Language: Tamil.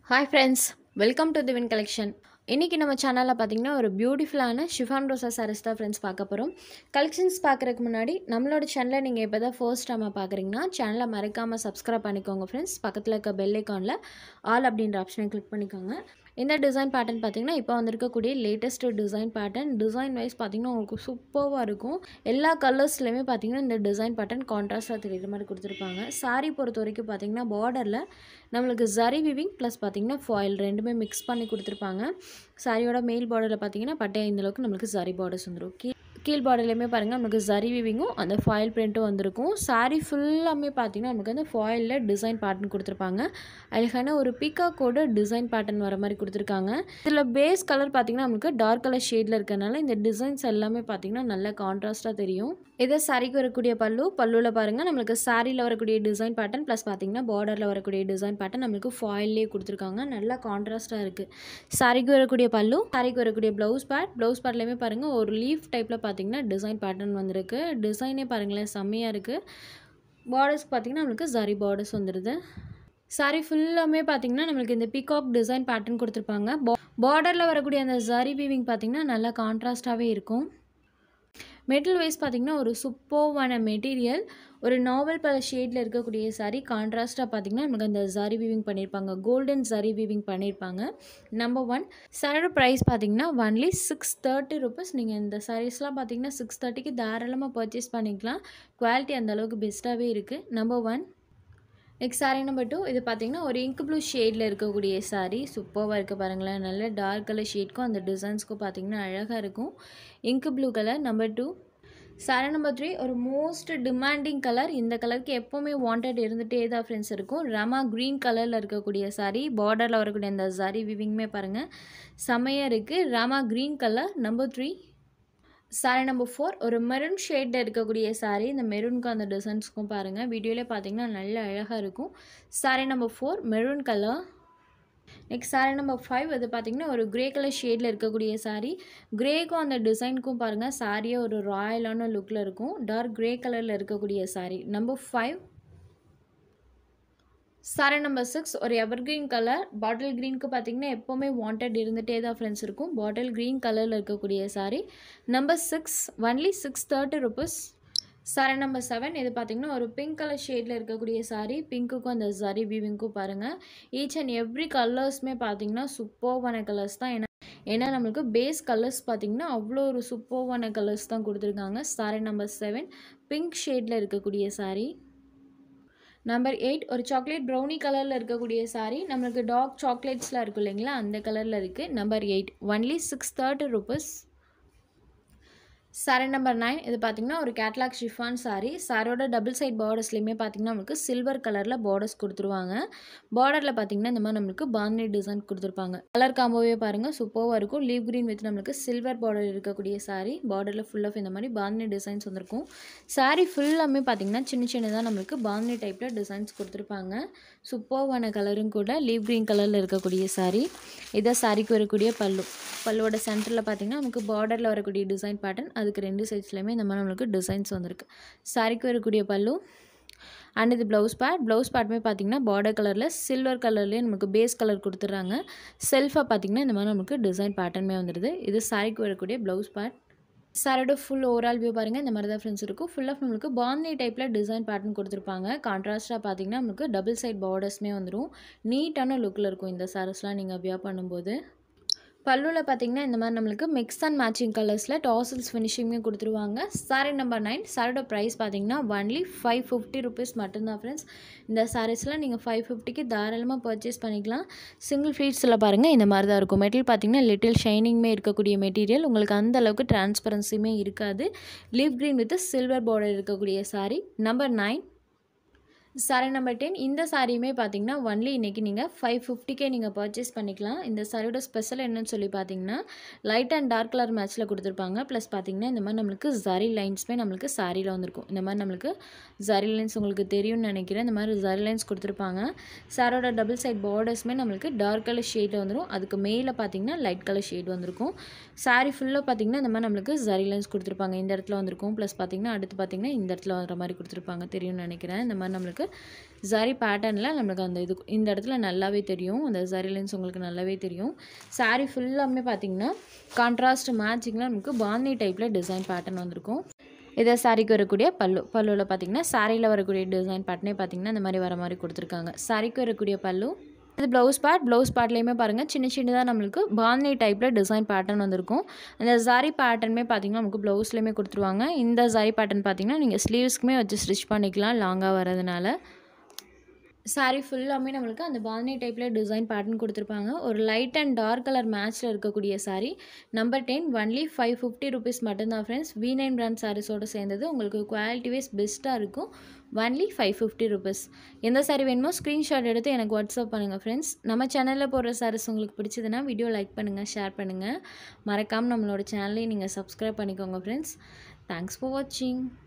hi friends welcome to divine collection இன்றைக்கி நம்ம சேனலில் பார்த்தீங்கன்னா ஒரு பியூட்டிஃபுல்லான ஷிஃபான் ரோசா சாரீஸ் தான் ஃப்ரெண்ட்ஸ் பார்க்க போகிறோம் கலெக்ஷன்ஸ் பார்க்குறதுக்கு முன்னாடி நம்மளோட சேனலை நீங்கள் இப்போ தான் ஃபர்ஸ்ட் டைமாக பார்க்குறீங்கன்னா சேனலை மறக்காமல் சப்ஸ்கிரைப் பண்ணிக்கோங்க ஃப்ரெண்ட்ஸ் பக்கத்தில் இருக்க பெல் ஐக்கானில் ஆல் அப்படின்ற ஆப்ஷனை கிளிக் பண்ணிக்கோங்க இந்த டிசைன் பேட்டர்ன் பார்த்தீங்கன்னா இப்போ வந்திருக்கக்கூடிய latest design pattern design wise பார்த்தீங்கன்னா உங்களுக்கு சூப்பராக இருக்கும் எல்லா கலர்ஸ்லையுமே பார்த்தீங்கன்னா இந்த டிசைன் பேட்டர்ன் கான்ட்ராஸ்டாக தெரியுற மாதிரி கொடுத்துருப்பாங்க சாரீ பொறுத்த வரைக்கும் பார்த்தீங்கன்னா பார்டரில் நம்மளுக்கு ஜரி விவிங் ப்ளஸ் பார்த்தீங்கன்னா ஃபாயில் ரெண்டுமே மிக்ஸ் பண்ணி கொடுத்துருப்பாங்க சாரியோட மேல் பார்டரில் பார்த்தீங்கன்னா பட்டை இந்த அளவுக்கு நம்மளுக்கு ஜரி பார்டர்ஸ் வந்துடும் கீ கீழ் பார்டர்லையுமே பாருங்கள் நமக்கு ஜரி விவிங்கும் அந்த ஃபாயில் பிரிண்ட்டும் வந்திருக்கும் சாரீ ஃபுல்லாமே பார்த்தீங்கன்னா நமக்கு வந்து ஃபாயிலில் டிசைன் பேட்டர்ன் கொடுத்துருப்பாங்க அழகான ஒரு பீக்காக்கோட டிசைன் பேட்டர்ன் வர மாதிரி கொடுத்துருக்காங்க இதில் பேஸ் கலர் பார்த்தீங்கன்னா நமக்கு டார்க் கலர் ஷேடில் இருக்கறனால இந்த டிசைன்ஸ் எல்லாமே பார்த்தீங்கன்னா நல்ல கான்ட்ராஸ்ட்டாக தெரியும் இதே சாரிக்கு வரக்கூடிய பல்லு பல்லுவில் பாருங்கள் நம்மளுக்கு சாரியில் வரக்கூடிய டிசைன் பேட்டர்ன் ப்ளஸ் பார்த்தீங்கன்னா பார்டரில் வரக்கூடிய டிசைன் பேட்டர்ன் நம்மளுக்கு ஃபாயிலே கொடுத்துருக்காங்க நல்லா கான்ட்ராஸ்ட்டாக இருக்குது சாரிக்கு வரக்கூடிய பல்லு சாரிக்கு வரக்கூடிய ப்ளவுஸ் பேட் ப்ளவுஸ் பேட்லேயுமே பாருங்கள் ஒரு லீஃப் டைப்பில் பார்த்தீங்கன்னா டிசைன் பேட்டர்ன் வந்திருக்கு டிசைனே பாருங்களேன் செம்மையாக இருக்குது பார்டர்ஸ்க்கு பார்த்தீங்கன்னா நம்மளுக்கு ஜரி பார்டர்ஸ் வந்துடுது சாரி ஃபுல்லாமே பார்த்தீங்கன்னா நம்மளுக்கு இந்த பீகாக் டிசைன் பேட்டர்ன் கொடுத்துருப்பாங்க பார்டரில் வரக்கூடிய அந்த ஜரி வீவிங் பார்த்தீங்கன்னா நல்லா கான்ட்ராஸ்டாகவே இருக்கும் மெட்டல் வைஸ் பார்த்திங்கன்னா ஒரு சூப்பர்வான மெட்டீரியல் ஒரு நாவல் பல ஷேடில் இருக்கக்கூடிய சாரீ கான்ட்ராஸ்ட்டாக பார்த்திங்கன்னா நமக்கு அந்த ஜரி வீவிங் பண்ணியிருப்பாங்க கோல்டன் ஜரி வீவிங் பண்ணியிருப்பாங்க நம்பர் ஒன் சாரோட ப்ரைஸ் பார்த்திங்கன்னா ஒன்லி சிக்ஸ் தேர்ட்டி ருபீஸ் நீங்கள் இந்த சாரீஸ்லாம் பார்த்திங்கன்னா சிக்ஸ் தேர்ட்டிக்கு தாராளமாக பர்ச்சேஸ் பண்ணிக்கலாம் குவாலிட்டி அந்த அளவுக்கு பெஸ்ட்டாகவே இருக்குது number one next sari number two இது பார்த்தீங்கன்னா ஒரு இங்க் ப்ளூ ஷேடில் இருக்கக்கூடிய சாரீ சூப்பராக இருக்குது பாருங்களேன் நல்ல டார்க் கலர் ஷேட்க்கும் அந்த டிசைன்ஸ்க்கும் பார்த்தீங்கன்னா அழகாக இருக்கும் ink blue colour number two sari number three ஒரு மோஸ்ட் டிமாண்டிங் கலர் இந்த கலருக்கு எப்போவுமே வாண்டட் இருந்துகிட்டே தான் ஃப்ரெண்ட்ஸ் இருக்கும் ரமா க்ரீன் கலரில் இருக்கக்கூடிய சாரீ பார்டரில் வரக்கூடிய அந்த சாரீ விவிங்குமே பாருங்கள் செமையாக இருக்குது Rama green colour number three sari number four ஒரு மெரூன் ஷேடில் இருக்கக்கூடிய சாரீ இந்த மெரூனுக்கும் அந்த டிசைன்ஸ்க்கும் பாருங்கள் வீடியோவிலே பார்த்தீங்கன்னா நல்ல அழகாக இருக்கும் sari number four maroon colour next sari number five அது பார்த்திங்கன்னா ஒரு க்ரே கலர் ஷேடில் இருக்கக்கூடிய சாரீ க்ரேக்கும் அந்த டிசைனுக்கும் பாருங்கள் சாரியே ஒரு ராயலான லுக்கில் இருக்கும் டார்க் க்ரே கலரில் இருக்கக்கூடிய sari number five sari number six ஒரு எவர்க்ரீன் கலர் பாட்டில் க்ரீனுக்கு பார்த்தீங்கன்னா எப்போவுமே வாண்டட் இருந்துகிட்டே தான் ஃப்ரெண்ட்ஸ் இருக்கும் பாட்டில் க்ரீன் கலரில் இருக்கக்கூடிய sari number six only six thirty rupees sari number seven இது பார்த்திங்கன்னா ஒரு பிங்க் கலர் ஷேடில் இருக்கக்கூடிய சாரீ பிங்க்குக்கும் அந்த ஜரி வீவிங்க்கும் பாருங்கள் ஈச் அண்ட் எவ்ரி கலர்ஸுமே பார்த்தீங்கன்னா சூப்பர்வான கலர்ஸ் தான் ஏன்னா ஏன்னா நம்மளுக்கு பேஸ் கலர்ஸ் பார்த்திங்கன்னா அவ்வளோ ஒரு சூப்பர்வான கலர்ஸ் தான் கொடுத்துருக்காங்க சாரீ நம்பர் செவன் பிங்க் ஷேடில் இருக்கக்கூடிய சாரீ நம்பர் எயிட் ஒரு சாக்லேட் ப்ரௌனி கலரில் இருக்கக்கூடிய சாரீ நம்மளுக்கு டார்க் சாக்லேட்ஸ்லாம் இருக்கும் இல்லைங்களா அந்த கலரில் இருக்குது number eight only six thirty rupees sari number nine இது பார்த்திங்கன்னா ஒரு கேட்லாக் ஷிஃபான் சாரீ சாரோட டபுள் சைட் பார்டர்ஸ்லையுமே பார்த்திங்கன்னா நமக்கு சில்வர் கலரில் பார்டர்ஸ் கொடுத்துருவாங்க பார்டரில் பார்த்திங்கன்னா இந்த மாதிரி நம்மளுக்கு பாந்தி டிசைன் கொடுத்துருப்பாங்க கலர் காம்போவே பாருங்கள் சூப்பராக இருக்கும் லீவ் க்ரீன் வித் நம்மளுக்கு சில்வர் பார்டர் இருக்கக்கூடிய சாரீ பார்டரில் ஃபுல் ஆஃப் இந்த மாதிரி பாந்தி டிசைன்ஸ் வந்திருக்கும் சாரீ ஃபுல்லாமே பார்த்திங்கன்னா சின்ன சின்னதாக நம்மளுக்கு பாந்தி டைப்பில் டிசைன்ஸ் கொடுத்துருப்பாங்க சூப்பர்வான கலரும் கூட லீவ் க்ரீன் கலரில் இருக்கக்கூடிய சாரீ இதான் சாரிக்கு வரக்கூடிய பல்லு பல்லுவோட சென்டரில் பார்த்திங்கன்னா நமக்கு பார்டரில் வரக்கூடிய டிசைன் பேட்டர்ன் அதுக்கு ரெண்டு சைட்ஸ்லையுமே இந்த மாதிரி நம்மளுக்கு டிசைன்ஸ் வந்திருக்கு சாரிக்கு வரக்கூடிய பல்லு அண்ட் இது ப்ளவுஸ் பேட் ப்ளவுஸ் பேட்டுமே பார்த்திங்கன்னா பார்டர் கலரில் சில்வர் கலர்லேயே நமக்கு பேஸ் கலர் கொடுத்துட்றாங்க செல்ஃபாக பார்த்திங்கன்னா இந்த மாதிரி நமக்கு டிசைன் பேட்டர்னுமே வந்துடுது இது சாரிக்கு வரக்கூடிய ப்ளவுஸ் பேட் சாரோட ஃபுல் ஓவரால் வியூ பாருங்கள் இந்த மாதிரி தான் ஃப்ரெண்ட்ஸ் இருக்கும் ஃபுல் ஆஃப் நம்மளுக்கு பாந்தி டைப்பில் டிசைன் பேட்டர்ன் கொடுத்துருப்பாங்க கான்ட்ராஸ்ட்டாக பார்த்தீங்கன்னா நமக்கு டபுள் சைட் பார்டர்ஸ்மே வந்துடும் நீட்டான லுக்கில் இருக்கும் இந்த சாரீஸ்லாம் நீங்கள் வியா பண்ணும்போது பல்லுவில் பார்த்தீங்கன்னா இந்த மாதிரி நம்மளுக்கு மிக்ஸ் அண்ட் மேட்சிங் கலர்ஸில் டாசல்ஸ் ஃபினிஷிங்கும் கொடுத்துருவாங்க சாரீ நம்பர் நைன் சாரோட ப்ரைஸ் பார்த்தீங்கன்னா ஒன்லி ஃபைவ் ஃபிஃப்டி ருபீஸ் மட்டும்தான் ஃப்ரெண்ட்ஸ் இந்த சாரீஸ்லாம் நீங்கள் ஃபைவ் ஃபிஃப்டிக்கு தாராளமாக பர்ச்சேஸ் பண்ணிக்கலாம் சிங்கிள் ஃப்ளீட்ஸில் பாருங்கள் இந்த மாதிரி தான் இருக்கும் மெட்டீரியல் பார்த்தீங்கன்னா லிட்டில் ஷைனிங்மே இருக்கக்கூடிய மெட்டீரியல் உங்களுக்கு அந்த அளவுக்கு டிரான்ஸ்பரன்சியுமே இருக்காது leaf green with silver border இருக்கக்கூடிய sari number nine sari number ten இந்த சாரியுமே பார்த்தீங்கன்னா ஒன்லி இன்றைக்கி நீங்கள் ஃபைவ் ஃபிஃப்டிக்கே நீங்கள் பர்ச்சேஸ் பண்ணிக்கலாம் இந்த சாரியோட ஸ்பெஷல் என்னன்னு சொல்லி பார்த்தீங்கன்னா லைட் அண்ட் டார்க் கலர் மேட்ச்சில் கொடுத்துருப்பாங்க ப்ளஸ் பார்த்தீங்கன்னா இந்த மாதிரி நம்மளுக்கு ஜரி லைன்ஸுமே நம்மளுக்கு சாரியில் வந்திருக்கும் இந்த மாதிரி நம்மளுக்கு ஜரி லைன்ஸ் உங்களுக்கு தெரியும்னு நினைக்கிறேன் இந்த மாதிரி ஜரி லைன்ஸ் கொடுத்துருப்பாங்க சாரோட டபுள் சைட் பார்டர்ஸுமே நம்மளுக்கு டார்க் கலர் ஷேடில் வந்துடும் அதுக்கு மேலே பார்த்தீங்கன்னா லைட் கலர் ஷேட் வந்திருக்கும் சாரி ஃபுல்லாக பார்த்தீங்கன்னா இந்த மாதிரி நம்மளுக்கு ஜரி லைன்ஸ் கொடுத்துருப்பாங்க இந்த இடத்துல வந்திருக்கும் ப்ளஸ் பார்த்தீங்கன்னா அடுத்து பார்த்தீங்கன்னா இந்த இடத்துல வர மாதிரி கொடுத்துருப்பாங்க தெரியும்னு நினைக்கிறேன் இந்த மாதிரி நம்மளுக்கு ஜரி பேட்டர்னில் நம்மளுக்கு அந்த இது இந்த இடத்துல நல்லாவே தெரியும் அந்த ஜரி லென்ஸ் உங்களுக்கு நல்லாவே தெரியும் saree ஃபுல்லாமே பார்த்தீங்கன்னா கான்ட்ராஸ்ட் மேட்சிங்கில் நமக்கு பாந்தி டைப்பில் டிசைன் பேட்டர்ன் வந்திருக்கும் இதை சாரிக்கு வரக்கூடிய பல்லு பல்லுவில் பார்த்தீங்கன்னா சாரியில் வரக்கூடிய டிசைன் பேட்டர்னே பார்த்தீங்கன்னா இந்த மாதிரி வர மாதிரி கொடுத்துருக்காங்க சாரிக்கு வரக்கூடிய பல்லு இது ப்ளவுஸ் பார்ட் ப்ளவுஸ் பார்ட்லேயுமே பாருங்கள் சின்ன சின்னதாக நம்மளுக்கு பாந்தி டைப்பில் டிசைன் பேட்டர்ன் வந்திருக்கும் அந்த ஜாரி பேட்டர்னுமே பார்த்தீங்கன்னா நமக்கு ப்ளவுஸ்லேயுமே கொடுத்துருவாங்க இந்த ஜாரி பேட்டர்ன் பார்த்தீங்கன்னா நீங்கள் ஸ்லீவ்ஸ்க்குமே வச்சு ஸ்டிச் பண்ணிக்கலாம் லாங்காக வரதுனால saree ஃபுல்லாமே நம்மளுக்கு அந்த பால்னி டைப்பில் டிசைன் பேட்டர்ன் கொடுத்துருப்பாங்க ஒரு லைட் அண்ட் டார்க் கலர் மேட்ச்சில் இருக்கக்கூடிய saree number ten only five fifty rupees மட்டும்தான் ஃப்ரெண்ட்ஸ் வி நைன் பிராண்ட் சாரீஸோடு சேர்ந்தது உங்களுக்கு குவாலிட்டி வைஸ் பெஸ்ட்டாக இருக்கும் ஒன்லி ஃபைவ் ஃபிஃப்டி ருபீஸ் எந்த saree வேணுமோ ஸ்க்ரீன்ஷாட் எடுத்து எனக்கு வாட்ஸ்அப் பண்ணுங்கள் ஃப்ரெண்ட்ஸ் நம்ம சேனலில் போடுற சாரீஸ் உங்களுக்கு பிடிச்சதுன்னா வீடியோ லைக் பண்ணுங்கள் ஷேர் பண்ணுங்கள் மறக்காமல் நம்மளோட சேனலையும் நீங்கள் சப்ஸ்கிரைப் பண்ணிக்கோங்க ஃப்ரெண்ட்ஸ் தேங்க்ஸ் ஃபார் வாட்சிங்